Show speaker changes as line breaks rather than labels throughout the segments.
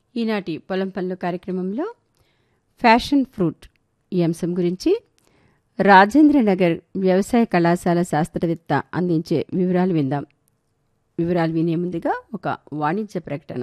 ఈనాటి పొలం పనులు కార్యక్రమంలో ఫ్యాషన్ ఫ్రూట్ ఈ అంశం గురించి రాజేంద్రనగర్ వ్యవసాయ కళాశాల శాస్త్రవేత్త అందించే వివరాలు విందాం వివరాలు వినే ముందుగా ఒక వాణిజ్య ప్రకటన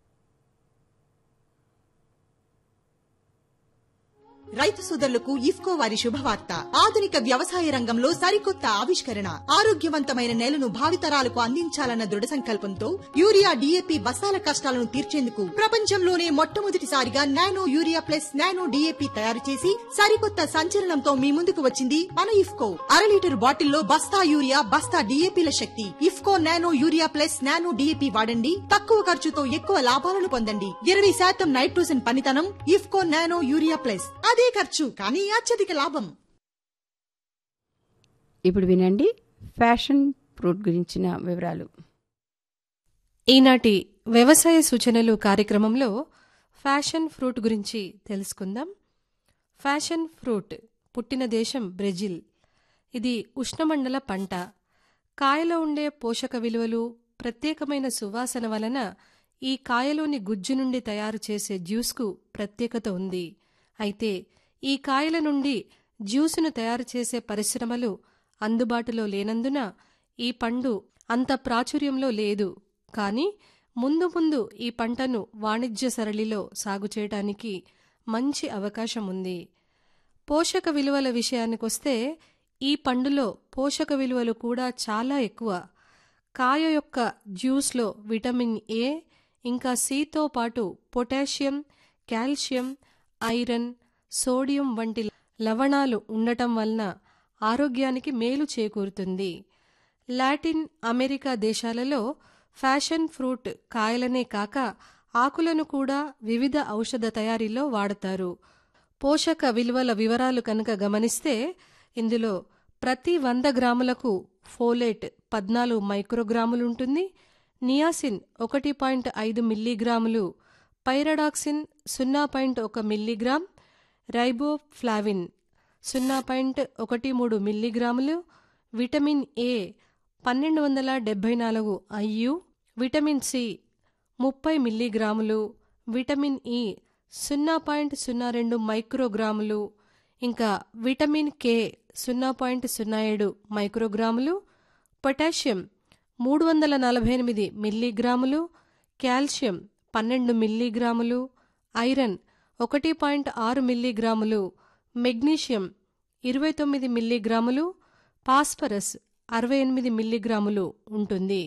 రైతు సోదరులకు ఇఫ్కో వారి శుభవార్త ఆధునిక వ్యవసాయ రంగంలో సరికొత్త ఆవిష్కరణ ఆరోగ్యవంతమైన నేలను భావితరాలకు అందించాలన్న దృఢ సంకల్పంతో యూరియా డిఏపి బస్తాల కష్టాలను తీర్చేందుకు ప్రపంచంలోనే మొట్టమొదటిసారిగా nano urea plus nano DAP తయారు చేసి సరికొత్త సంచలనంతో మీ ముందుకు వచ్చింది మన ఇఫ్కో అర లీటర్ బాటిల్లో బస్తా యూరియా బస్తా డిఏపిల శక్తి IFFCO nano urea plus nano DAP వాడండి తక్కువ ఖర్చుతో ఎక్కువ లాభాలను పొందండి ఇరవై శాతం నైట్రోజన్ పనితనం ఇఫ్కో నానో యూరియా ప్లస్ అదే ఖర్చు కానీ అత్యధిక లాభం
ఇప్పుడు వినండి ఫ్యాషన్ ఫ్రూట్ గురించిన వివరాలు
ఈనాటి వ్యవసాయ సూచనలు కార్యక్రమంలో ఫ్యాషన్ ఫ్రూట్ గురించి తెలుసుకుందాం ఫ్యాషన్ ఫ్రూట్ పుట్టిన దేశం బ్రెజిల్ ఇది ఉష్ణమండల పంట కాయలో ఉండే పోషక విలువలు ప్రత్యేకమైన సువాసన వలన ఈ కాయలోని గుజ్జు నుండి తయారు చేసే జ్యూస్కు ప్రత్యేకత ఉంది అయితే ఈ కాయల నుండి జ్యూసును తయారు చేసే పరిశ్రమలు అందుబాటులో లేనందున ఈ పండు అంత ప్రాచుర్యంలో లేదు కానీ ముందు ముందు ఈ పంటను వాణిజ్య సరళిలో సాగు చేయడానికి మంచి అవకాశం ఉంది పోషక విలువల విషయానికొస్తే ఈ పండులో పోషక విలువలు కూడా చాలా ఎక్కువ కాయ యొక్క జ్యూస్లో విటమిన్ ఏ ఇంకా సితో పాటు పొటాషియం కాల్షియం ఐరన్ సోడియం వంటి లవణాలు ఉండటం వలన ఆరోగ్యానికి మేలు చేకూరుతుంది లాటిన్ అమెరికా దేశాలలో ఫ్యాషన్ ఫ్రూట్ కాయలనే కాక ఆకులను కూడా వివిధ ఔషధ తయారీలో వాడతారు పోషక విలువల వివరాలు కనుక గమనిస్తే ఇందులో ప్రతి వంద గ్రాములకు ఫోలేట్ పద్నాలుగు మైక్రోగ్రాములుంటుంది నియాసిన్ ఒకటి పాయింట్ ఐదు మిల్లీగ్రాములు పైరడాక్సిన్ సున్నా పాయింట్ ఒక మిల్లీగ్రామ్ రైబోఫ్లావిన్ సున్నా పాయింట్ ఒకటి మూడు మిల్లీగ్రాములు విటమిన్ ఏ పన్నెండు వందల డెబ్బై నాలుగు ఐయు విటమిన్ సి ముప్పై మిల్లీగ్రాములు విటమిన్ ఇ సున్నా పాయింట్ సున్నా రెండు మైక్రోగ్రాములు ఇంకా విటమిన్ కే సున్నా పాయింట్ సున్నా ఏడు మైక్రోగ్రాములు పొటాషియం మూడు వందల నలభై ఎనిమిది మిల్లీగ్రాములు కాల్షియం పన్నెండు మిల్లీగ్రాములు ఐరన్ ఒకటి పాయింట్ ఆరు మిల్లీగ్రాములు మెగ్నీషియం ఇరవై తొమ్మిది మిల్లీగ్రాములు ఫాస్ఫరస్ అరవై ఎనిమిది మిల్లీగ్రాములు ఉంటుంది